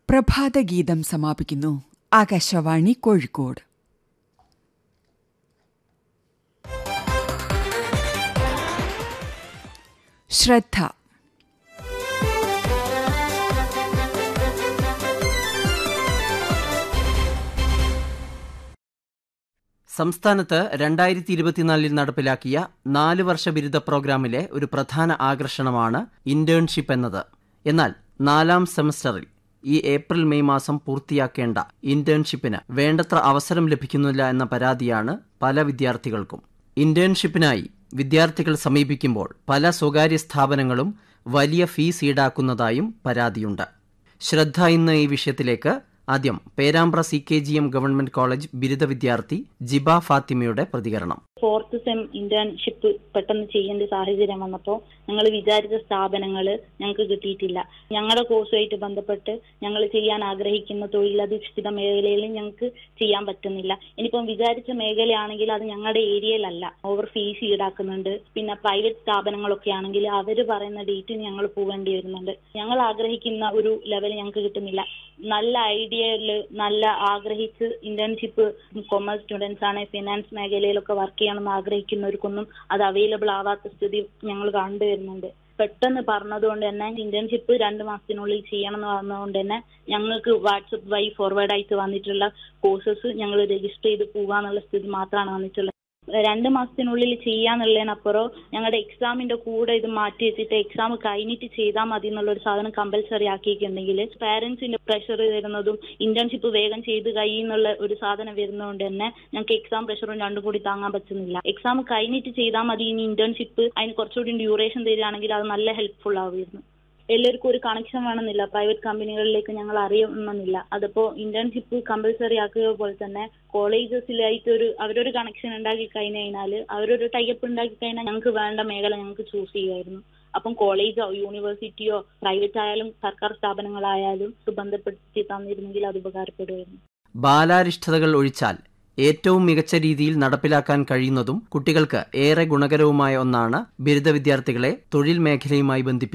പ്രഭാതഗീതം സമാപിക്കുന്നു ആകാശവാണി കോഴിക്കോട് ശ്രദ്ധ സംസ്ഥാനത്ത് രണ്ടായിരത്തി ഇരുപത്തിനാലിൽ നടപ്പിലാക്കിയ നാല് വർഷ ബിരുദ പ്രോഗ്രാമിലെ ഒരു പ്രധാന ആകർഷണമാണ് ഇന്റേൺഷിപ്പ് എന്നത് എന്നാൽ നാലാം സെമസ്റ്ററിൽ ഈ ഏപ്രിൽ മെയ് മാസം പൂർത്തിയാക്കേണ്ട ഇന്റേൺഷിപ്പിന് വേണ്ടത്ര അവസരം ലഭിക്കുന്നില്ല എന്ന പരാതിയാണ് പല വിദ്യാർത്ഥികൾക്കും ഇന്റേൺഷിപ്പിനായി വിദ്യാർത്ഥികൾ സമീപിക്കുമ്പോൾ പല സ്വകാര്യ സ്ഥാപനങ്ങളും വലിയ ഫീസ് ഈടാക്കുന്നതായും പരാതിയുണ്ട് ശ്രദ്ധ ഇന്ന് ഈ വിഷയത്തിലേക്ക് ആദ്യം Perambra C K G M government college ബിരുദ വിദ്യാർത്ഥി ജിബ ഫാത്തിമയുടെ പ്രതികരണം ഫോർത്ത് സെം ഇന്റേൺഷിപ്പ് പെട്ടെന്ന് ചെയ്യേണ്ട സാഹചര്യം വന്നപ്പോൾ ഞങ്ങൾ വിചാരിച്ച സ്ഥാപനങ്ങൾ ഞങ്ങൾക്ക് കിട്ടിയിട്ടില്ല ഞങ്ങളുടെ കോഴ്സുമായിട്ട് ബന്ധപ്പെട്ട് ഞങ്ങൾ ചെയ്യാൻ ആഗ്രഹിക്കുന്ന തൊഴിലധിഷ്ഠിത മേഖലയിൽ ഞങ്ങൾക്ക് ചെയ്യാൻ പറ്റുന്നില്ല ഇനിയിപ്പം വിചാരിച്ച മേഖലയാണെങ്കിൽ അത് ഞങ്ങളുടെ ഏരിയയിലല്ല ഓവർ ഫീസ് ഈടാക്കുന്നുണ്ട് പിന്നെ പ്രൈവറ്റ് സ്ഥാപനങ്ങളൊക്കെ ആണെങ്കിൽ അവർ പറയുന്ന ഡേറ്റിന് ഞങ്ങൾ പോവേണ്ടി വരുന്നുണ്ട് ഞങ്ങൾ ആഗ്രഹിക്കുന്ന ഒരു ലെവൽ ഞങ്ങൾക്ക് കിട്ടുന്നില്ല നല്ല ഐഡിയയിൽ നല്ല ആഗ്രഹിച്ച് ഇന്റേൺഷിപ്പ് കൊമേഴ്സ് സ്റ്റുഡൻസ് ആണ് ഫിനാൻസ് മേഖലയിലൊക്കെ വർക്ക് ചെയ്യണമെന്ന് ആഗ്രഹിക്കുന്നവർക്കൊന്നും അത് അവൈലബിൾ ആവാത്ത സ്ഥിതി ഞങ്ങൾ കണ്ടുവരുന്നുണ്ട് പെട്ടെന്ന് പറഞ്ഞതുകൊണ്ട് തന്നെ ഇന്റേൺഷിപ്പ് രണ്ട് മാസത്തിനുള്ളിൽ ചെയ്യണം എന്ന് പറഞ്ഞതുകൊണ്ട് തന്നെ ഞങ്ങൾക്ക് വാട്സപ്പ് വഴി ഫോർവേഡ് ആയിട്ട് വന്നിട്ടുള്ള കോഴ്സസ് ഞങ്ങൾ രജിസ്റ്റർ ചെയ്ത് പോകാന്നുള്ള സ്ഥിതി മാത്രമാണ് വന്നിട്ടുള്ളത് രണ്ട് മാസത്തിനുള്ളിൽ ചെയ്യാന്നുള്ളതിനപ്പുറം ഞങ്ങളുടെ എക്സാമിന്റെ കൂടെ ഇത് മാറ്റി വെച്ചിട്ട് എക്സാം കഴിഞ്ഞിട്ട് ചെയ്താൽ മതി എന്നുള്ള ഒരു സാധനം കമ്പൽസറി ആക്കിയിട്ടുണ്ടെങ്കിൽ പാരന്റ്സിന്റെ പ്രഷർ വരുന്നതും ഇന്റേൺഷിപ്പ് വേഗം ചെയ്ത് കഴിയുന്നുള്ള ഒരു സാധനം വരുന്നതുകൊണ്ട് തന്നെ ഞങ്ങൾക്ക് എക്സാം പ്രഷറും രണ്ടും കൂടി താങ്ങാൻ പറ്റുന്നില്ല എക്സാം കഴിഞ്ഞിട്ട് ചെയ്താൽ മതി ഇനി ഇന്റേൺഷിപ്പ് അതിന് കുറച്ചുകൂടി ഡ്യൂറേഷൻ തരികയാണെങ്കിൽ അത് നല്ല ഹെൽപ്ഫുൾ ആവുമായിരുന്നു എല്ലാവർക്കും ഒരു കണക്ഷൻ വേണമെന്നില്ല പ്രൈവറ്റ് കമ്പനികളിലേക്ക് ഞങ്ങൾ അറിയണമെന്നില്ല അതിപ്പോ ഇന്റേൺഷിപ്പ് കമ്പൽസറി ആക്കുക പോലെ തന്നെ കോളേജസിലായിട്ട് ഒരു അവരൊരു കണക്ഷൻ ഉണ്ടാക്കി കഴിഞ്ഞു കഴിഞ്ഞാൽ അവരൊരു ടൈപ്പ് ഉണ്ടാക്കി കഴിഞ്ഞാൽ ഞങ്ങൾക്ക് വേണ്ട മേഖല ഞങ്ങൾക്ക് ചൂസ് ചെയ്യുമായിരുന്നു അപ്പം കോളേജോ യൂണിവേഴ്സിറ്റിയോ പ്രൈവറ്റ് ആയാലും സർക്കാർ സ്ഥാപനങ്ങളായാലും ബന്ധപ്പെടുത്തി തന്നിരുന്നെങ്കിൽ അത് ഉപകാരപ്പെടുമായിരുന്നു ബാലാരിഷ്ടതകൾ ഒഴിച്ചാൽ ഏറ്റവും മികച്ച രീതിയിൽ നടപ്പിലാക്കാൻ കഴിയുന്നതും കുട്ടികൾക്ക് ഏറെ ഗുണകരവുമായ ഒന്നാണ് ബിരുദ വിദ്യാർത്ഥികളെ തൊഴിൽ മേഖലയുമായി ബന്ധിപ്പിക്കുന്നത്